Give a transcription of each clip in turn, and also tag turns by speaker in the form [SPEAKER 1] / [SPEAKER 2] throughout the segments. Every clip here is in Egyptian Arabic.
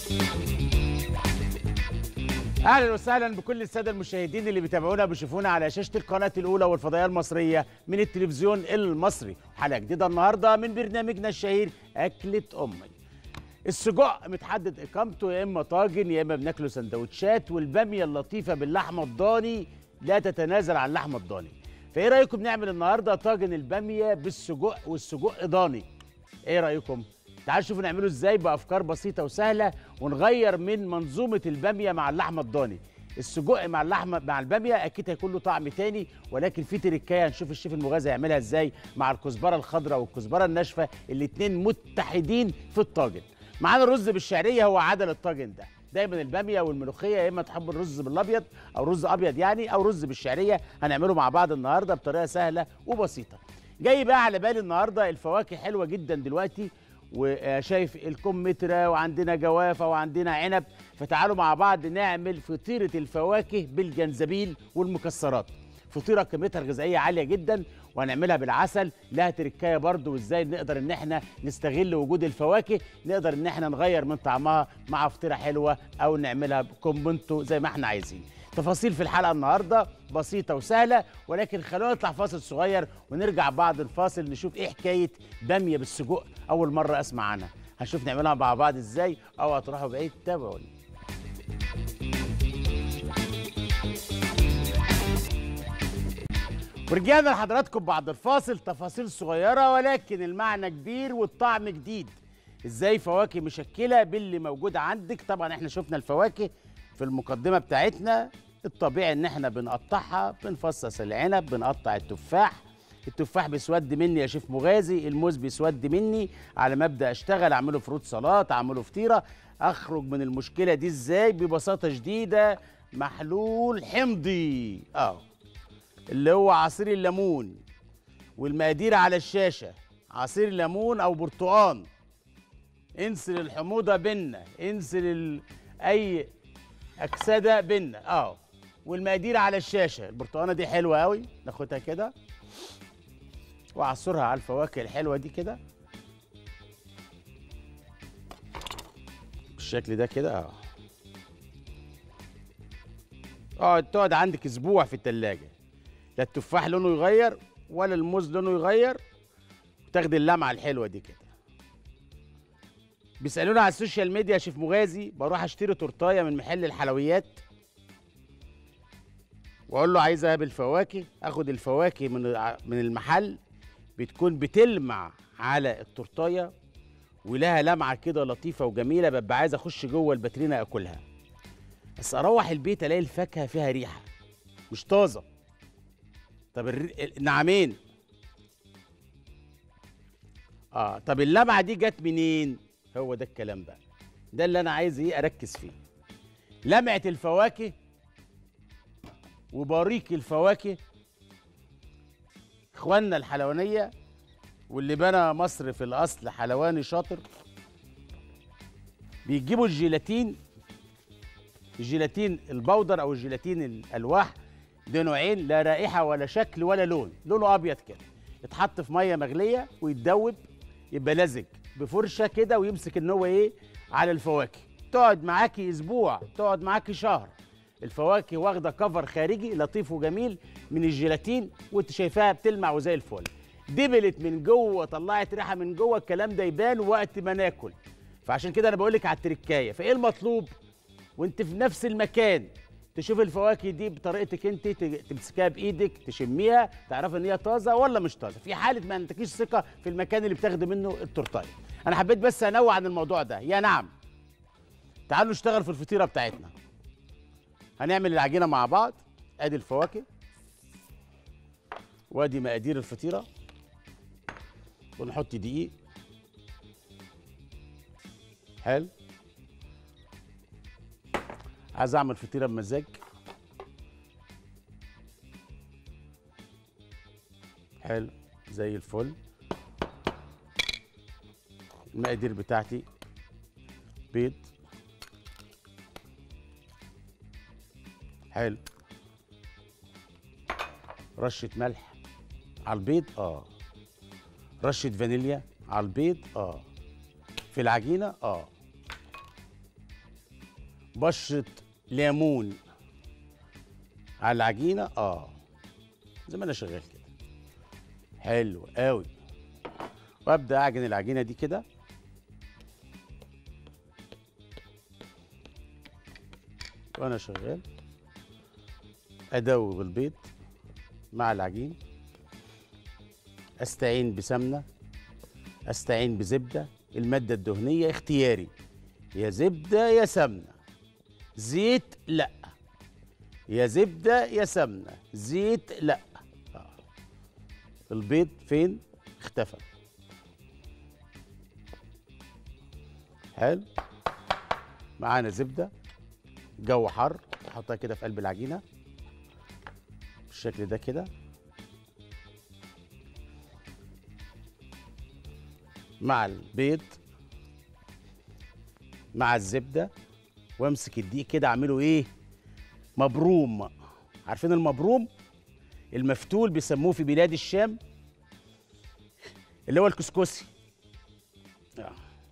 [SPEAKER 1] اهلا وسهلا بكل الساده المشاهدين اللي بيتابعونا بيشوفونا على شاشه القناه الاولى والفضائيه المصريه من التلفزيون المصري حلقه جديده النهارده من برنامجنا الشهير اكله امي السجق متحدد اقامته يا اما طاجن يا اما بناكله سندوتشات والباميه اللطيفه باللحمه الضاني لا تتنازل عن اللحمه الضاني فايه رايكم نعمل النهارده طاجن الباميه بالسجق والسجق ضاني ايه رايكم تعالوا نشوف نعمله ازاي بافكار بسيطه وسهله ونغير من منظومه الباميه مع اللحمه الضاني السجق مع اللحمه مع الباميه اكيد هيكون له طعم تاني ولكن في تركايه هنشوف الشيف المغازي يعملها ازاي مع الكزبره الخضراء والكزبره الناشفه الاتنين متحدين في الطاجن معانا الرز بالشعريه هو عدل الطاجن ده دايما الباميه والملوخيه يا اما تحب الرز بالابيض او رز ابيض يعني او رز بالشعريه هنعمله مع بعض النهارده بطريقه سهله وبسيطه جاي بقى على بالي النهارده الفواكه حلوه جدا دلوقتي وشايف الكمثرى وعندنا جوافه وعندنا عنب فتعالوا مع بعض نعمل فطيره الفواكه بالجنزبيل والمكسرات فطيره قيمتها الغذائيه عاليه جدا وهنعملها بالعسل لها تركايه برضو وازاي نقدر ان احنا نستغل وجود الفواكه نقدر ان احنا نغير من طعمها مع فطيره حلوه او نعملها بكومبونتو زي ما احنا عايزين تفاصيل في الحلقه النهارده بسيطه وسهله ولكن خلونا نطلع فاصل صغير ونرجع بعد الفاصل نشوف ايه حكايه باميه بالسجق اول مره اسمع عنها هنشوف نعملها مع بعض ازاي او هتروحوا بعيد تابعوني ورجعنا لحضراتكم بعد الفاصل تفاصيل صغيره ولكن المعنى كبير والطعم جديد ازاي فواكه مشكله باللي موجود عندك طبعا احنا شفنا الفواكه في المقدمه بتاعتنا الطبيعي ان احنا بنقطعها بنفصص العنب بنقطع التفاح التفاح بيسود مني يا شيف مغازي الموز بيسود مني على ما ابدا اشتغل اعمله فروت سلطه اعمله فطيره اخرج من المشكله دي ازاي ببساطه شديده محلول حمضي اه اللي هو عصير الليمون والمقادير على الشاشه عصير ليمون او برتقان انسل الحموضه بينا انسل ال... اي اكسده بينا اه والمقادير على الشاشه البرتقانه دي حلوه قوي ناخدها كده واعصرها على الفواكه الحلوه دي كده بالشكل ده كده اه اقعد تقعد عندك اسبوع في التلاجة لا التفاح لونه يغير ولا الموز لونه يغير وتاخدي اللمعه الحلوه دي كده بيسالونا على السوشيال ميديا يا شيف مغازي بروح اشتري تورتايه من محل الحلويات واقول له عايزها بالفواكه اخد الفواكه من من المحل بتكون بتلمع على التورتايه ولها لمعه كده لطيفه وجميله ببقى عايز اخش جوه الباترينا اكلها بس اروح البيت الاقي الفاكهه فيها ريحه مش طازه طب الري... النعمين اه طب اللمعه دي جت منين هو ده الكلام بقى ده اللي انا عايز ايه اركز فيه لمعه الفواكه وباريك الفواكه اخواننا الحلوانيه واللي بنى مصر في الاصل حلواني شاطر بيجيبوا الجيلاتين الجيلاتين البودر او الجيلاتين الالواح ده نوعين لا رائحه ولا شكل ولا لون لونه ابيض كده يتحط في ميه مغليه ويتدوب يبقى لزج بفرشه كده ويمسك ان هو ايه على الفواكه تقعد معاكي اسبوع تقعد معاكي شهر الفواكه واخده كفر خارجي لطيف وجميل من الجيلاتين وانت شايفاها بتلمع وزي الفل دبلت من جوه طلعت ريحه من جوه الكلام ده يبان وقت ما ناكل فعشان كده انا بقول لك على التركايه فايه المطلوب وانت في نفس المكان تشوف الفواكه دي بطريقتك انت تمسكها بايدك تشميها تعرف ان هي طازه ولا مش طازه في حاله ما عندكيش ثقه في المكان اللي بتاخدي منه التورتايه انا حبيت بس انوع عن الموضوع ده يا نعم تعالوا نشتغل في الفطيره بتاعتنا هنعمل العجينه مع بعض ادي الفواكه وادي مقادير الفطيره ونحط دقيق حلو عايز اعمل فطيره بمزاج حلو زي الفل المقادير بتاعتي بيض حلو رشة ملح على البيض اه رشة فانيليا على البيض اه في العجينة اه بشرة ليمون على العجينة اه زي ما انا شغال كده حلو قوي وابدا اعجن العجينة دي كده وانا شغال ادوب البيض مع العجين استعين بسمنه استعين بزبده الماده الدهنيه اختياري يا زبده يا سمنه زيت لا يا زبده يا سمنه زيت لا آه. البيض فين اختفى حلو معانا زبده جو حر احطها كده في قلب العجينه بالشكل ده كده مع البيض مع الزبده وامسك الدقيق كده اعمله ايه مبروم عارفين المبروم المفتول بيسموه في بلاد الشام اللي هو الكسكسي آه.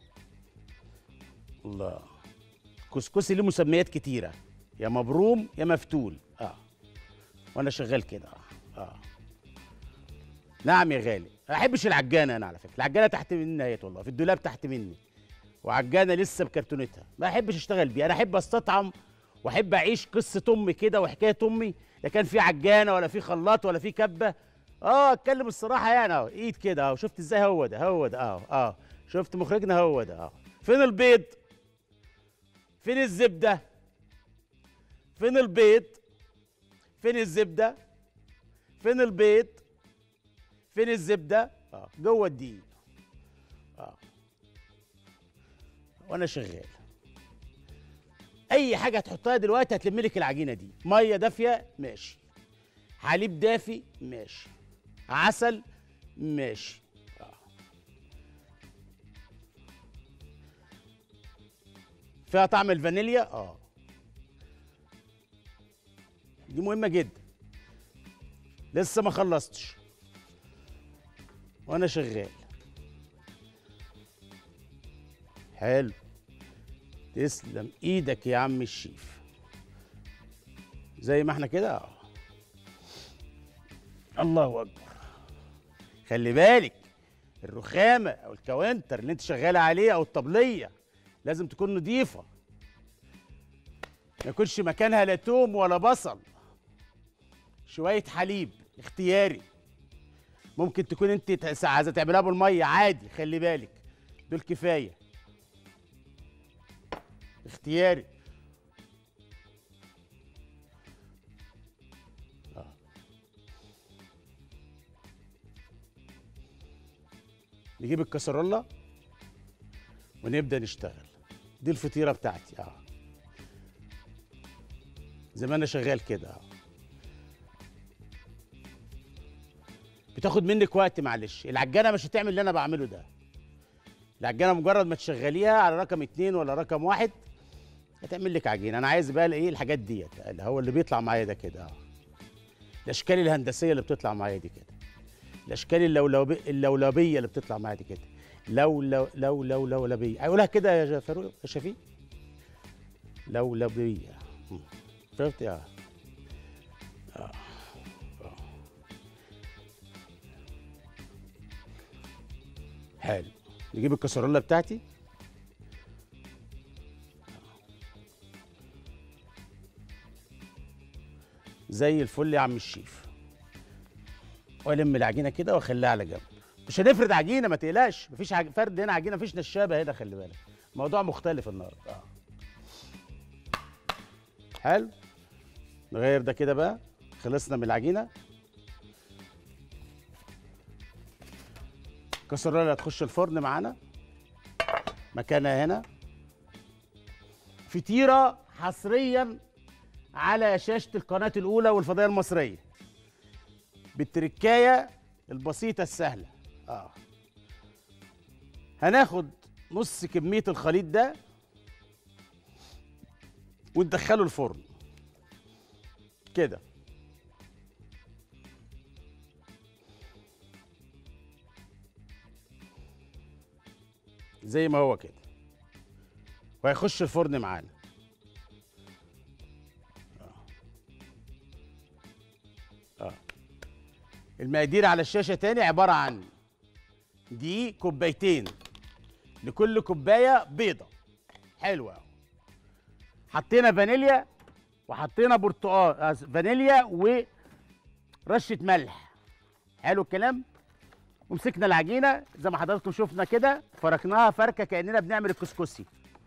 [SPEAKER 1] الله كسكسي له مسميات كتيره يا مبروم يا مفتول اه وانا شغال كده اه اه نعم يا غالي ما احبش العجانه انا على فكره العجانه تحت مني اهيت والله في الدولاب تحت مني وعجانه لسه بكرتونتها ما احبش اشتغل بيها انا احب استطعم واحب اعيش قصه امي كده وحكايه امي لا كان في عجانه ولا في خلاط ولا في كبه اه اتكلم الصراحه يعني اهو ايد كده اهو شفت ازاي هو ده هو ده اهو اه شفت مخرجنا هو ده اهو فين البيض فين الزبده فين البيض فين الزبده فين البيض فين الزبده اه جوه الدقيق اه وانا شغال اي حاجه تحطها دلوقتي هتلم لك العجينه دي ميه دافيه ماشي حليب دافي ماشي عسل ماشي آه. فيها طعم الفانيليا اه دي مهمه جدا لسه ما خلصتش وانا شغال حلو تسلم ايدك يا عم الشيف زي ما احنا كده اه الله اكبر خلي بالك الرخامه او الكاونتر اللي انت شغاله عليه او الطبليه لازم تكون نظيفه ما يكونش مكانها لا توم ولا بصل شويه حليب اختياري ممكن تكون انت تس- عايزه تعملها بالميه عادي خلي بالك دول كفايه اختياري آه. نجيب الكسرولة ونبدأ نشتغل دي الفطيرة بتاعتي اه زي ما انا شغال كده اه بتاخد منك وقت معلش العجانة مش هتعمل اللي انا بعمله ده العجانة مجرد ما تشغليها على رقم اتنين ولا رقم واحد هتعمل لك عجينه انا عايز بقى ايه الحاجات ديت اللي هو اللي بيطلع معايا ده كده اه الاشكال الهندسيه اللي بتطلع معايا دي كده الاشكال اللولبي اللولبيه اللي بتطلع معايا دي كده لو لو لو لو لولبيه اقولها كده يا جا- فاروق يا شفيق لولبيه مم. شفت اه آه. آه. حلو نجيب الكسرولة بتاعتي زي الفل يا عم الشيف والم العجينه كده واخليها على جنب مش هنفرد عجينه ما تقلقش مفيش عج... فرد هنا عجينه مفيش نشابه هنا خلي بالك موضوع مختلف النهارده اه حلو نغير ده كده بقى خلصنا من العجينه الكسرونه هتخش الفرن معانا مكانها هنا فطيره حصريا على شاشة القناة الأولى والفضائية المصرية بالتركاية البسيطة السهلة آه. هناخد نص كمية الخليط ده وندخله الفرن كده زي ما هو كده وهيخش الفرن معانا المقادير على الشاشه تاني عباره عن دي كوبايتين لكل كوبايه بيضه حلوه أوي. حطينا فانيليا وحطينا برتقال آه، فانيليا ورشه ملح حلو الكلام ومسكنا العجينه زي ما حضراتكم شفنا كده فركناها فركه كاننا بنعمل الكسكسي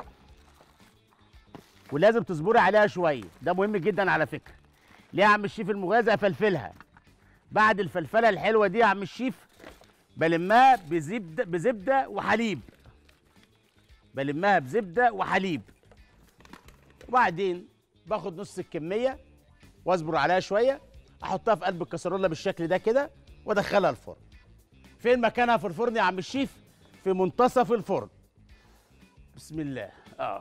[SPEAKER 1] ولازم تصبري عليها شويه ده مهم جدا على فكره ليه يا عم الشيف المغازي افلفلها بعد الفلفله الحلوه دي يا عم الشيف بلمها بزبده بزبده وحليب بلمها بزبده وحليب وبعدين باخد نص الكميه واصبر عليها شويه احطها في قلب الكسرونه بالشكل ده كده وادخلها الفرن فين مكانها في الفرن يا عم الشيف في منتصف الفرن بسم الله اه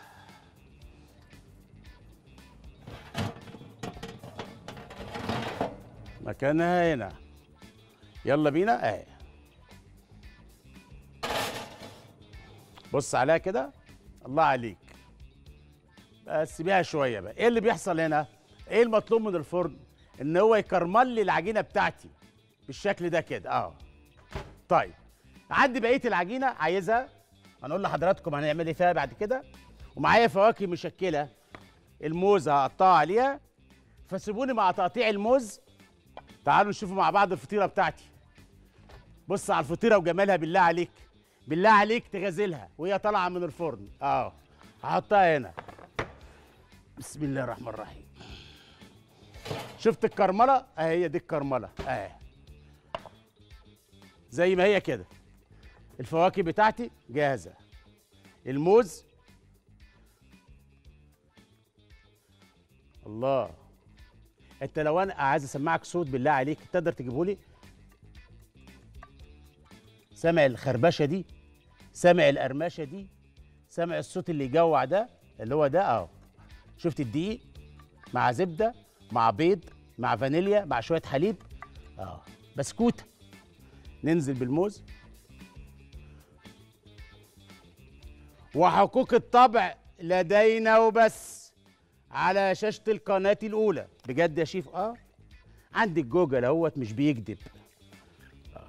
[SPEAKER 1] مكانها هنا يلا بينا اهي بص عليها كده الله عليك بس سيبيها شويه بقى ايه اللي بيحصل هنا ايه المطلوب من الفرن ان هو يكرمل لي العجينه بتاعتي بالشكل ده كده اه طيب عندي بقيه العجينه عايزها هنقول لحضراتكم هنعمل ايه فيها بعد كده ومعايا فواكه مشكله الموز هقطعها عليها فسيبوني مع تقطيع الموز تعالوا نشوفوا مع بعض الفطيره بتاعتي بص على الفطيره وجمالها بالله عليك بالله عليك تغازلها وهي طالعه من الفرن اه هحطها هنا بسم الله الرحمن الرحيم شفت الكرمله اهي هي دي الكرمله اهي زي ما هي كده الفواكه بتاعتي جاهزه الموز الله انت لو انا عايز اسمعك صوت بالله عليك تقدر تجيبه لي سامع الخربشه دي سامع القرمشه دي سامع الصوت اللي يجوع ده اللي هو ده اهو شفت الدقيق مع زبده مع بيض مع فانيليا مع شويه حليب اه بسكوته ننزل بالموز وحقوق الطبع لدينا وبس على شاشة القناة الأولى بجد يا شيف اه عندك جوجل اهوت مش بيكذب آه.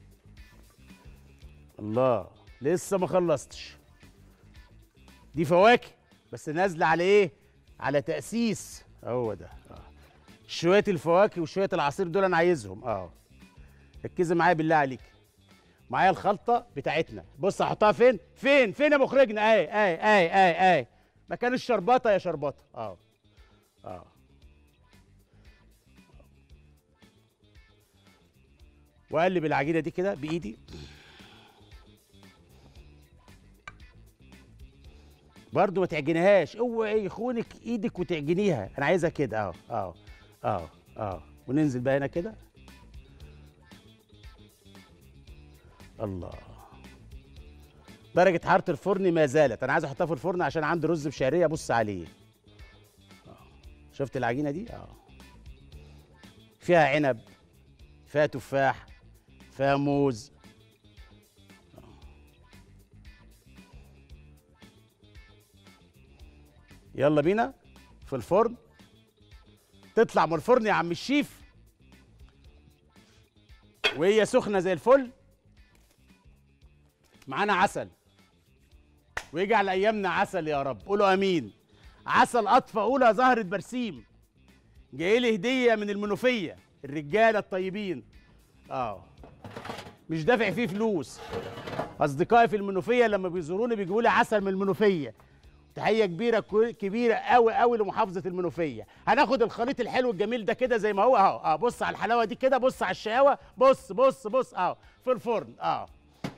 [SPEAKER 1] الله لسه ما خلصتش دي فواكه بس نازلة على ايه على تأسيس هو ده آه. شوية الفواكه وشوية العصير دول انا عايزهم اه ركزي معايا بالله عليك معايا الخلطة بتاعتنا بص احطها فين فين فين يا مخرجنا اهي اهي اهي اهي اهي مكان الشربطة يا شربطة اه اه واقلب العجينه دي كده بايدي برضو ما تعجنيهاش اوعي يخونك ايدك وتعجنيها انا عايزها كده اهو اهو اهو اهو وننزل بقى هنا كده الله درجة حرارة الفرن ما زالت أنا عايز أحطها في الفرن عشان عندي رز بشعرية بص عليه آه. شفت العجينة دي؟ اه فيها عنب فيها تفاح فيها موز آه. يلا بينا في الفرن تطلع من الفرن يا عم الشيف وهي سخنة زي الفل معانا عسل ويجعل ايامنا عسل يا رب قولوا امين عسل اطفى اولى زهره برسيم جاي لي هديه من المنوفيه الرجاله الطيبين اه مش دافع فيه فلوس اصدقائي في المنوفيه لما بيزوروني بيجيبوا لي عسل من المنوفيه تحيه كبيره كو- كبيره قوي قوي لمحافظه المنوفيه هناخد الخليط الحلو الجميل ده كده زي ما هو اهو اه بص على الحلاوه دي كده بص على الشقاوه بص بص بص اه في الفرن اه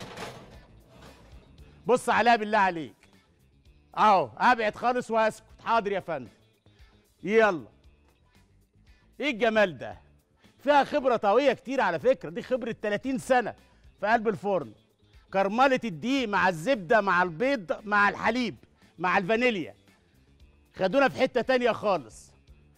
[SPEAKER 1] بص عليها بالله عليك اهو ابعد خالص واسكت حاضر يا فندم يلا ايه الجمال ده فيها خبره طويله كتير على فكره دي خبره 30 سنه في قلب الفرن كرمله الدقيق مع الزبده مع البيض مع الحليب مع الفانيليا خدونا في حته تانية خالص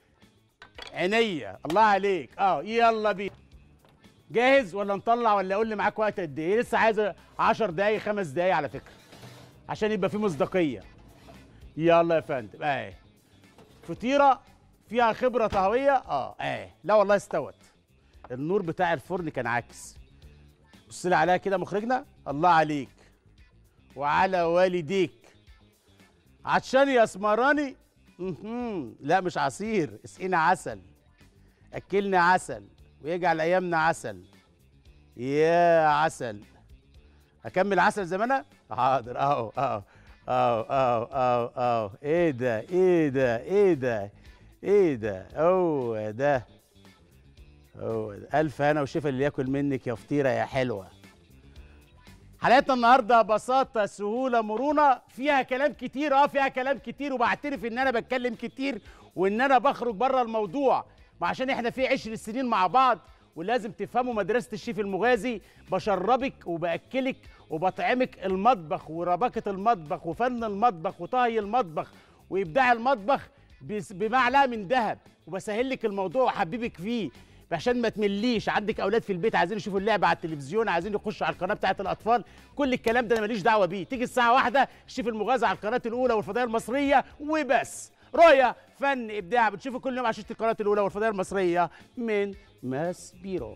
[SPEAKER 1] عينيا الله عليك اه يلا بينا جاهز ولا نطلع ولا اقول لي معاك وقت قد ايه لسه عايز 10 دقايق خمس دقايق على فكره عشان يبقى في مصداقيه يلا يا فندم اهي فطيره فيها خبره طهويه اه اهي لا والله استوت النور بتاع الفرن كان عكس بص لي عليها كده مخرجنا الله عليك وعلى والديك عطشان يا اسمراني مهم. لا مش عصير اسقينا عسل اكلنا عسل ويجعل ايامنا عسل يا عسل اكمل عسل زي ما انا حاضر اهو اهو اهو اهو اهو اهو ايه ده ايه ده ايه ده ايه ده هو ده هو ده الف هنا وشفا اللي ياكل منك يا فطيره يا حلوه حلقتنا النهارده بساطه سهوله مرونه فيها كلام كتير اه فيها كلام كتير وبعترف ان انا بتكلم كتير وان انا بخرج بره الموضوع ما عشان احنا في عشر سنين مع بعض ولازم تفهموا مدرسه الشيف المغازي بشربك وباكلك وبطعمك المطبخ ورباكه المطبخ وفن المطبخ وطهي المطبخ وابداع المطبخ بس- بمعلقه من ذهب وبسهل لك الموضوع وحببك فيه عشان ما تمليش عندك اولاد في البيت عايزين يشوفوا اللعبه على التلفزيون عايزين يخشوا على القناه بتاعه الاطفال كل الكلام ده انا ماليش دعوه بيه تيجي الساعه واحدة الشيف المغازي على القناه الاولى والفضائيه المصريه وبس رؤيا فن ابداع بتشوفوا كل يوم على شاشه القناه الاولى والفضائيه المصريه من ماس بيرو